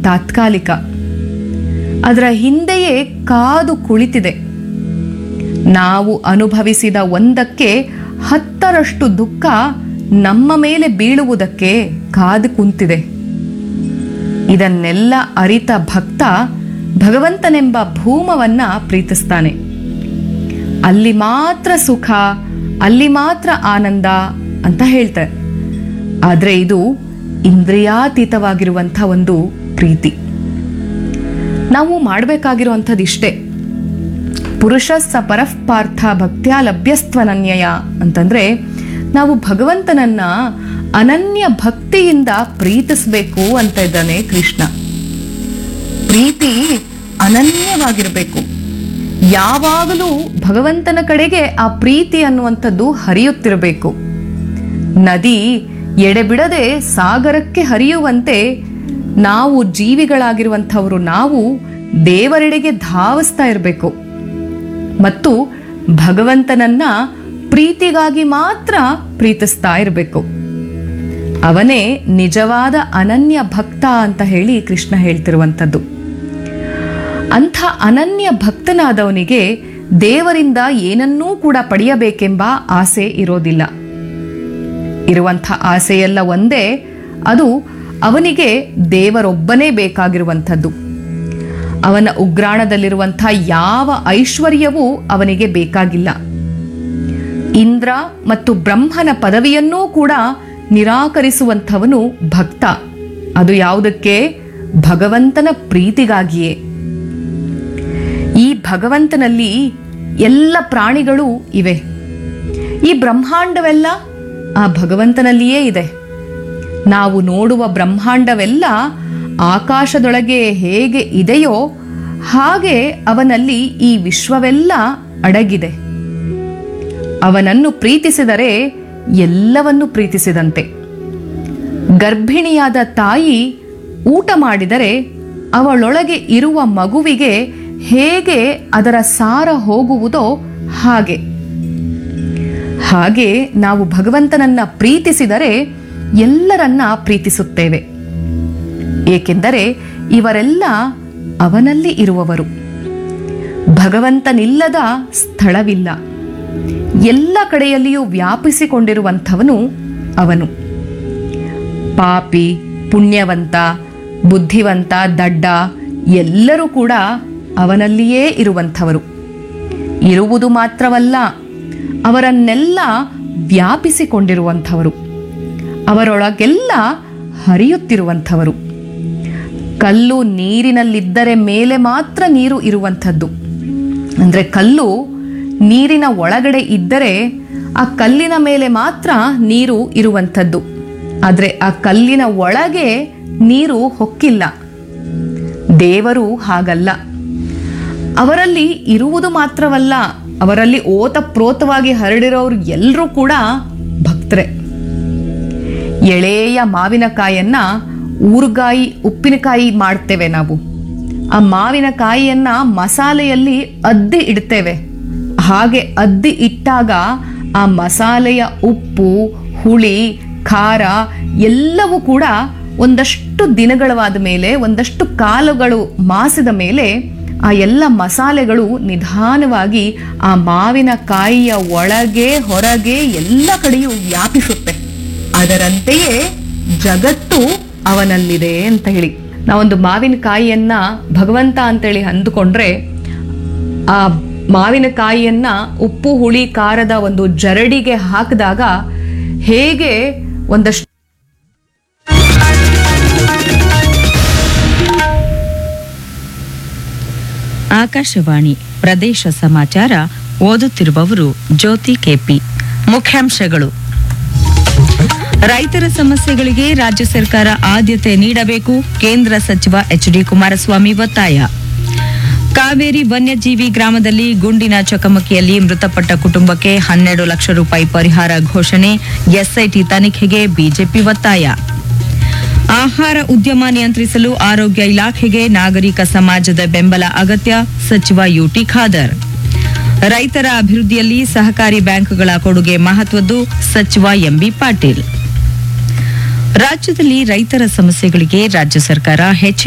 ತಾತ್ಕಾಲಿಕ ಅದರ ಹಿಂದೆಯೇ ಕಾದು ಕುಳಿತಿದೆ ನಾವು ಅನುಭವಿಸಿದ ಒಂದಕ್ಕೆ ಹತ್ತರಷ್ಟು ದುಃಖ ನಮ್ಮ ಮೇಲೆ ಬೀಳುವುದಕ್ಕೆ ಕಾದು ಕುಂತಿದೆ ಇದನ್ನೆಲ್ಲ ಅರಿತ ಭಕ್ತ ಭಗವಂತನೆಂಬ ಭೂಮವನ್ನ ಪ್ರೀತಿಸ್ತಾನೆ ಅಲ್ಲಿ ಮಾತ್ರ ಸುಖ ಅಲ್ಲಿ ಮಾತ್ರ ಆನಂದ ಅಂತ ಹೇಳ್ತಾರೆ ಆದರೆ ಇದು ಇಂದ್ರಿಯಾತೀತವಾಗಿರುವಂಥ ಒಂದು ಪ್ರೀತಿ ನಾವು ಮಾಡಬೇಕಾಗಿರುವಂಥದ್ದು ಇಷ್ಟೇ ಪುರುಷ ಸ ಪರಃಪಾರ್ಥ ಭಕ್ತ್ಯ ಲಭ್ಯಸ್ತ್ವನನ್ಯಯ ಅಂತಂದ್ರೆ ನಾವು ಭಗವಂತನನ್ನ ಅನನ್ಯ ಭಕ್ತಿಯಿಂದ ಪ್ರೀತಿಸಬೇಕು ಅಂತ ಇದ್ದಾನೆ ಕೃಷ್ಣ ಪ್ರೀತಿ ಅನನ್ಯವಾಗಿರಬೇಕು ಯಾವಾಗಲೂ ಭಗವಂತನ ಕಡೆಗೆ ಆ ಪ್ರೀತಿ ಅನ್ನುವಂಥದ್ದು ಹರಿಯುತ್ತಿರಬೇಕು ನದಿ ಎಡೆಬಿಡದೆ ಸಾಗರಕ್ಕೆ ಹರಿಯುವಂತೆ ನಾವು ಜೀವಿಗಳಾಗಿರುವಂಥವರು ನಾವು ದೇವರೆಡೆಗೆ ಧಾವಿಸ್ತಾ ಇರಬೇಕು ಮತ್ತು ಭಗವಂತನನ್ನ ಪ್ರೀತಿಗಾಗಿ ಮಾತ್ರ ಪ್ರೀತಿಸ್ತಾ ಇರಬೇಕು ಅವನೇ ನಿಜವಾದ ಅನನ್ಯ ಭಕ್ತ ಅಂತ ಹೇಳಿ ಕೃಷ್ಣ ಹೇಳ್ತಿರುವಂಥದ್ದು ಅಂಥ ಅನನ್ಯ ಭಕ್ತನಾದವನಿಗೆ ದೇವರಿಂದ ಏನನ್ನೂ ಕೂಡ ಪಡೆಯಬೇಕೆಂಬ ಆಸೆ ಇರೋದಿಲ್ಲ ಇರುವಂಥ ಆಸೆಯೆಲ್ಲ ಒಂದೇ ಅದು ಅವನಿಗೆ ದೇವರೊಬ್ಬನೇ ಬೇಕಾಗಿರುವಂಥದ್ದು ಅವನ ಉಗ್ರಾಣದಲ್ಲಿರುವಂಥ ಯಾವ ಐಶ್ವರ್ಯವೂ ಅವನಿಗೆ ಬೇಕಾಗಿಲ್ಲ ಇಂದ್ರ ಮತ್ತು ಬ್ರಹ್ಮನ ಪದವಿಯನ್ನೂ ಕೂಡ ನಿರಾಕರಿಸುವಂಥವನು ಭಕ್ತ ಅದು ಯಾವುದಕ್ಕೆ ಭಗವಂತನ ಪ್ರೀತಿಗಾಗಿಯೇ ಈ ಭಗವಂತನಲ್ಲಿ ಎಲ್ಲ ಪ್ರಾಣಿಗಳು ಇವೆ ಈ ಬ್ರಹ್ಮಾಂಡವೆಲ್ಲ ಆ ಭಗವಂತನಲ್ಲಿಯೇ ಇದೆ ನಾವು ನೋಡುವ ಬ್ರಹ್ಮಾಂಡವೆಲ್ಲ ಆಕಾಶದೊಳಗೆ ಹೇಗೆ ಇದೆಯೋ ಹಾಗೆ ಅವನಲ್ಲಿ ಈ ವಿಶ್ವವೆಲ್ಲ ಅಡಗಿದೆ ಅವನನ್ನು ಪ್ರೀತಿಸಿದರೆ ಎಲ್ಲವನ್ನು ಪ್ರೀತಿಸಿದಂತೆ ಗರ್ಭಿಣಿಯಾದ ತಾಯಿ ಊಟ ಮಾಡಿದರೆ ಅವಳೊಳಗೆ ಇರುವ ಮಗುವಿಗೆ ಹೇಗೆ ಅದರ ಸಾರ ಹೋಗುವುದೋ ಹಾಗೆ ಹಾಗೆ ನಾವು ಭಗವಂತನನ್ನ ಪ್ರೀತಿಸಿದರೆ ಎಲ್ಲರನ್ನ ಪ್ರೀತಿಸುತ್ತೇವೆ ಏಕೆಂದರೆ ಇವರೆಲ್ಲ ಅವನಲ್ಲಿ ಇರುವವರು ಭಗವಂತನಿಲ್ಲದ ಸ್ಥಳವಿಲ್ಲ ಎಲ್ಲ ಕಡೆಯಲ್ಲಿಯೂ ವ್ಯಾಪಿಸಿಕೊಂಡಿರುವಂಥವನು ಅವನು ಪಾಪಿ ಪುಣ್ಯವಂತ ಬುದ್ಧಿವಂತ ದಡ್ಡ ಎಲ್ಲರೂ ಕೂಡ ಅವನಲ್ಲಿಯೇ ಇರುವಂಥವರು ಇರುವುದು ಮಾತ್ರವಲ್ಲ ಅವರನ್ನೆಲ್ಲ ವ್ಯಾಪಿಸಿಕೊಂಡಿರುವಂಥವರು ಅವರೊಳಗೆಲ್ಲ ಹರಿಯುತ್ತಿರುವಂಥವರು ಕಲ್ಲು ನೀರಿನಲ್ಲಿದ್ದರೆ ಮೇಲೆ ಮಾತ್ರ ನೀರು ಇರುವಂಥದ್ದು ಅಂದರೆ ಕಲ್ಲು ನೀರಿನ ಒಳಗಡೆ ಇದ್ದರೆ ಆ ಕಲ್ಲಿನ ಮೇಲೆ ಮಾತ್ರ ನೀರು ಇರುವಂಥದ್ದು ಆದರೆ ಆ ಕಲ್ಲಿನ ಒಳಗೆ ನೀರು ಹೊಕ್ಕಿಲ್ಲ ದೇವರು ಹಾಗಲ್ಲ ಅವರಲ್ಲಿ ಇರುವುದು ಮಾತ್ರವಲ್ಲ ಅವರಲ್ಲಿ ಓತಪ್ರೋತವಾಗಿ ಹರಡಿರೋರು ಎಲ್ಲರೂ ಕೂಡ ಭಕ್ತರೆ ಎಳೆಯ ಮಾವಿನಕಾಯನ್ನ ಊರುಗಾಯಿ ಉಪ್ಪಿನಕಾಯಿ ಮಾಡ್ತೇವೆ ನಾವು ಆ ಮಾವಿನಕಾಯಿಯನ್ನ ಮಸಾಲೆಯಲ್ಲಿ ಅದ್ದಿ ಇಡ್ತೇವೆ ಹಾಗೆ ಅದ್ದಿ ಇಟ್ಟಾಗ ಆ ಮಸಾಲೆಯ ಉಪ್ಪು ಹುಳಿ ಖಾರ ಎಲ್ಲವೂ ಕೂಡ ಒಂದಷ್ಟು ದಿನಗಳವಾದ ಮೇಲೆ ಒಂದಷ್ಟು ಕಾಲಗಳು ಮಾಸಿದ ಮೇಲೆ ಆ ಎಲ್ಲ ಮಸಾಲೆಗಳು ನಿಧಾನವಾಗಿ ಆ ಮಾವಿನಕಾಯಿಯ ಒಳಗೆ ಹೊರಗೆ ಎಲ್ಲ ಕಡೆಯೂ ವ್ಯಾಪಿಸುತ್ತೆ ಅದರಂತೆಯೇ ಜಗತ್ತು ಅವನಲ್ಲಿದೆ ಅಂತ ಹೇಳಿ ನಾವೊಂದು ಮಾವಿನಕಾಯಿಯನ್ನ ಭಗವಂತ ಅಂತೇಳಿ ಅಂದುಕೊಂಡ್ರೆ ಆ ಮಾವಿನಕಾಯಿಯನ್ನ ಉಪ್ಪು ಹುಳಿ ಖಾರದ ಒಂದು ಜರಡಿಗೆ ಹಾಕಿದಾಗ ಹೇಗೆ ಒಂದಷ್ಟು ಆಕಾಶವಾಣಿ ಪ್ರದೇಶ ಸಮಾಚಾರ ಓದುತ್ತಿರುವವರು ಜ್ಯೋತಿ ಕೆಪಿ ಮುಖ್ಯಾಂಶಗಳು ರೈತರ ಸಮಸ್ಯೆಗಳಿಗೆ ರಾಜ್ಯ ಸರ್ಕಾರ ಆದ್ಯತೆ ನೀಡಬೇಕು ಕೇಂದ್ರ ಸಚಿವ ಎಚ್ ಡಿ ಕುಮಾರಸ್ವಾಮಿ ಒತ್ತಾಯ ಕಾವೇರಿ ವನ್ಯಜೀವಿ ಗ್ರಾಮದಲ್ಲಿ ಗುಂಡಿನ ಚಕಮಕಿಯಲ್ಲಿ ಮೃತಪಟ್ಟ ಕುಟುಂಬಕ್ಕೆ ಹನ್ನೆರಡು ಲಕ್ಷ ರೂಪಾಯಿ ಪರಿಹಾರ ಘೋಷಣೆ ಎಸ್ಐಟಿ ತನಿಖೆಗೆ ಬಿಜೆಪಿ ಒತ್ತಾಯ ಆಹಾರ ಉದ್ಯಮ ನಿಯಂತ್ರಿಸಲು ಆರೋಗ್ಯ ಇಲಾಖೆಗೆ ನಾಗರಿಕ ಸಮಾಜದ ಬೆಂಬಲ ಅಗತ್ಯ ಸಚಿವ ಯುಟಿ ಖಾದರ್ ರೈತರ ಅಭಿವೃದ್ಧಿಯಲ್ಲಿ ಸಹಕಾರಿ ಬ್ಯಾಂಕ್ಗಳ ಕೊಡುಗೆ ಮಹತ್ವದ್ದು ಸಚಿವ ಎಂಬಿ ಪಾಟೀಲ್ ರಾಜ್ಯದಲ್ಲಿ ರೈತರ ಸಮಸ್ಯೆಗಳಿಗೆ ರಾಜ್ಯ ಸರ್ಕಾರ ಹೆಚ್ಚಿನ